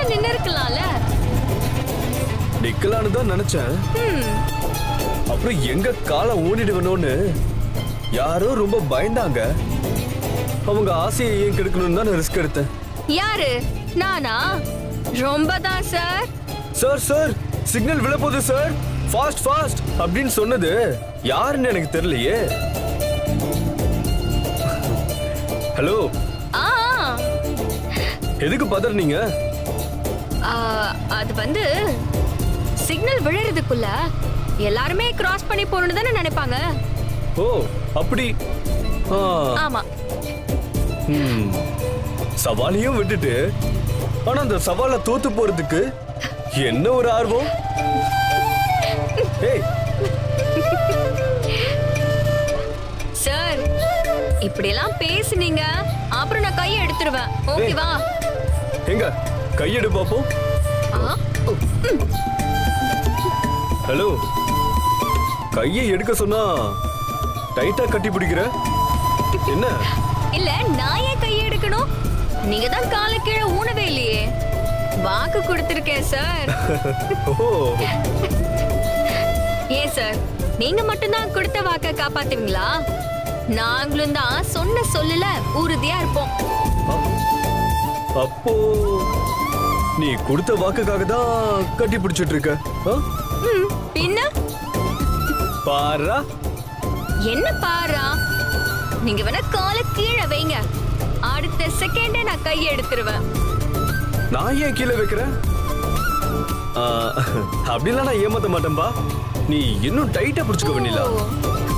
நின்னு இருக்கலாம்ல நிக்கலான்னு தான் நினைச்சேன் அப்புறம் எங்க காலை ஊனிடுவனோன்னு யாரோ ரொம்ப பயந்தாங்க அவங்க ஆசையை ஏன் கெடுக்கணும்னு தான் நான் ரிஸ்க் எடுத்தேன் யாரு நானா ரொம்ப தான் சார் சார் சார் சிக்னல் விழப்போகுது சார் ஃபாஸ்ட் ஃபாஸ்ட் அப்படின்னு சொன்னது யாருன்னு எனக்கு தெரியலையே ஹலோ ஆ எதுக்கு பதறீங்க ஆ, அது வந்து சிக்னல் விழுறதுக்குள்ள எல்லாருமே கிராஸ் பண்ணி போகணும்னு தானே நினைப்பாங்க ஓ அப்படி ஆ, ஆமா ம். சவாலையும் விட்டுட்டு ஆனா அந்த சவாலை தோத்து போறதுக்கு என்ன ஒரு ஆர்வம் ஏய் சார் இப்படியெல்லாம் பேசுனீங்க அப்புறம் நான் கையை எடுத்துருவேன் ஓகேவா எங்க கையெடு பாப்போம் ஆ, ஹலோ கையை எடுக்க சொன்னா டைட்டா கட்டி பிடிக்கிற என்ன இல்ல நான் ஏன் கையை எடுக்கணும் நீங்க தான் காலை கீழே ஊனவே இல்லையே வாக்கு கொடுத்திருக்கேன் சார் ஓ ஏன் சார் நீங்க மட்டும்தான் கொடுத்த வாக்க காப்பாத்துவீங்களா நாங்களும் தான் சொன்ன சொல்லல உறுதியா இருப்போம் அப்போ நீ கொடுத்த வாக்குக்காக தான் கட்டி பிடிச்சிட்டு இருக்க ஆ? ம், பின்ன பாரா என்ன பாரா நீங்க வேணா காலை கீழே வைங்க அடுத்த செகண்டே நான் கையை எடுத்துருவேன் நான் ஏன் கீழே வைக்கிறேன் ஆ, அப்படிலாம் நான் ஏமாத்த மாட்டேன்பா நீ இன்னும் டைட்டா பிடிச்சுக்க வேண்டியல ஓ,